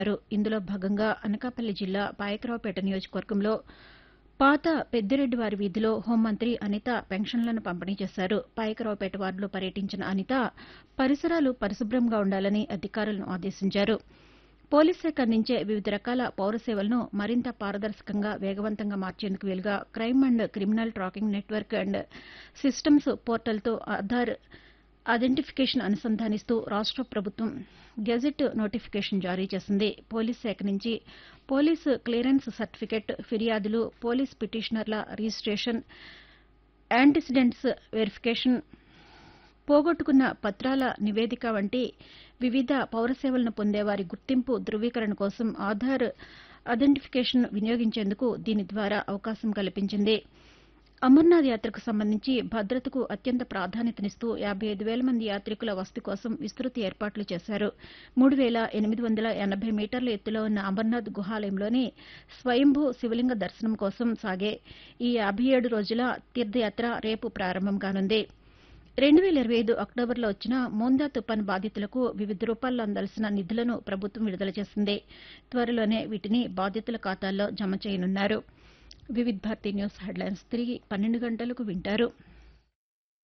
చేశారు ఇందులో భాగంగా అనకాపల్లి జిల్లా పాయకరావుపేట నియోజకవర్గంలో పాత పెద్దిరెడ్డివారి వీధిలో హోంమంత్రి అనిత పెన్షన్లను పంపిణీ చేశారు పాయకరావుపేట వార్డులో పర్యటించిన అనిత పరిసరాలు పరిశుభ్రంగా ఉండాలని అధికారులను ఆదేశించారు పోలీస్ శాఖ అందించే వివిధ రకాల పౌర సేవలను మరింత పారదర్శకంగా వేగవంతంగా మార్చేందుకు వీలుగా crime and criminal tracking network and systems పోర్టల్తో ఆధార్ ఐడెంటిఫికేషన్ అనుసంధానిస్తూ రాష్ట ప్రభుత్వం గెజిట్ నోటిఫికేషన్ జారీ చేసింది పోలీస్ శాఖ నుంచి పోలీసు క్లియరెన్స్ సర్టిఫికెట్ ఫిర్యాదులు పోలీస్ పిటిషనర్ల రిజిస్టేషన్ యాంటిసిడెంట్స్ వెరిఫికేషన్ పోగొట్టుకున్న పత్రాల నివేదిక వంటి వివిధ పౌర సేవలను పొందేవారి గుర్తింపు ధృవీకరణ కోసం ఆధార్ ఐడెంటిఫికేషన్ వినియోగించేందుకు దీని ద్వారా అవకాశం కల్పించింది అమర్నాథ్ యాత్రకు సంబంధించి భద్రతకు అత్యంత ప్రాధాన్యతనిస్తూ యాబై ఐదు వేల మంది యాత్రికుల వసతి కోసం విస్తృత ఏర్పాట్లు చేశారు మూడు వేల ఎనిమిది వందల ఎనబై మీటర్ల ఎత్తులో ఉన్న అమర్నాథ్ గుహాలయంలోని స్వయంభూ శివలింగ దర్శనం కోసం సాగే ఈ యాబై ఏడు రోజుల తీర్థయాత్ర రేపు ప్రారంభం కానుంది రెండు వేల ఇరవై ఐదు అక్టోబర్లో వచ్చిన మోందా తుపాను బాధితులకు వివిధ రూపాల్లో అందాల్సిన నిధులను ప్రభుత్వం విడుదల చేసింది త్వరలోనే వీటిని బాధితుల ఖాతాల్లో జమ చేయనున్నారు వివిధ్ భారతి న్యూస్ హెడ్లైన్స్ తిరిగి పన్నెండు గంటలకు వింటారు